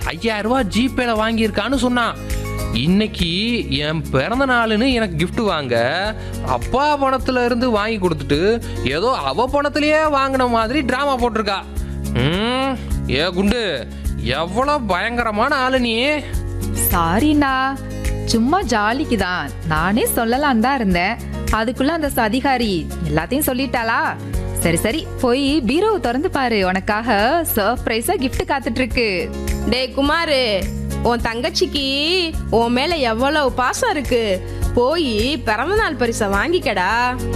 ஐயாயிரம் ரூபாய் ஜிபேல வாங்கியிருக்கான்னு சொன்னான் இன்னைக்கு என் பிறந்த நாளுன்னு எனக்கு gift வாங்க அப்பா பணத்துல இருந்து வாங்கி கொடுத்துட்டு ஏதோ அவ பணத்திலேயே வாங்கின மாதிரி டிராமா போட்டிருக்கா ம், ஏ குண்டு எவ்வளவு பயங்கரமான ஆளு நீ சாரிண்ணா சும்மா ஜாலிக்கு தான் நானே சொல்லலாம் தான் இருந்தேன் அதுக்குள்ள அந்த அதிகாரி எல்லாத்தையும் சொல்லிட்டாளா சரி சரி போய் பீரோவை திறந்து பாரு உனக்காக சர்ப்ரைஸா gift காத்துட்டு இருக்கு டேய் குமாரு உன் தங்கச்சிக்கு உன் மேல எவ்வளவு பாசம் இருக்கு போய் பிறந்தநாள் பரிசை வாங்கிக்கடா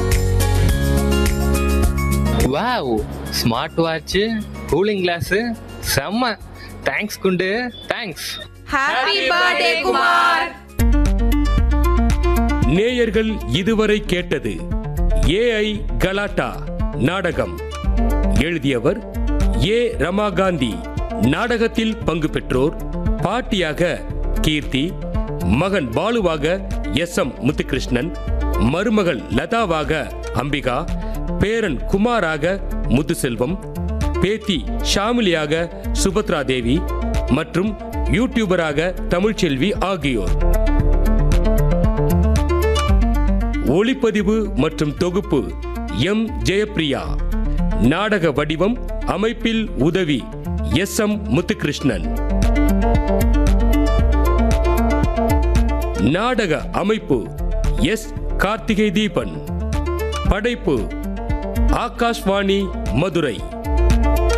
wow smart watch cooling glass செம்ம தேங்க்ஸ் குண்டு தேங்க்ஸ் ஹாப்பி பர்த்டே குமார் நேயர்கள் இதுவரை கேட்டது ஏஐ கலாட்டா நாடகம் எழுதியவர் ஏ ரமாகாந்தி நாடகத்தில் பங்கு பெற்றோர் பாட்டியாக கீர்த்தி மகன் பாலுவாக எஸ் எம் முத்துகிருஷ்ணன் மருமகள் லதாவாக அம்பிகா பேரன் குமாராக முத்துசெல்வம் பேத்தி ஷாமிலியாக சுபத்ரா தேவி மற்றும் யூடியூபராக தமிழ்ச்செல்வி ஆகியோர் ஒளிப்பதிவு மற்றும் தொகுப்பு எம் ஜெயப்பிரியா நாடக வடிவம் அமைப்பில் உதவி எஸ் எம் முத்துகிருஷ்ணன் நாடக அமைப்பு எஸ் கார்த்திகை தீபன் படைப்பு ஆகாஷ்வாணி மதுரை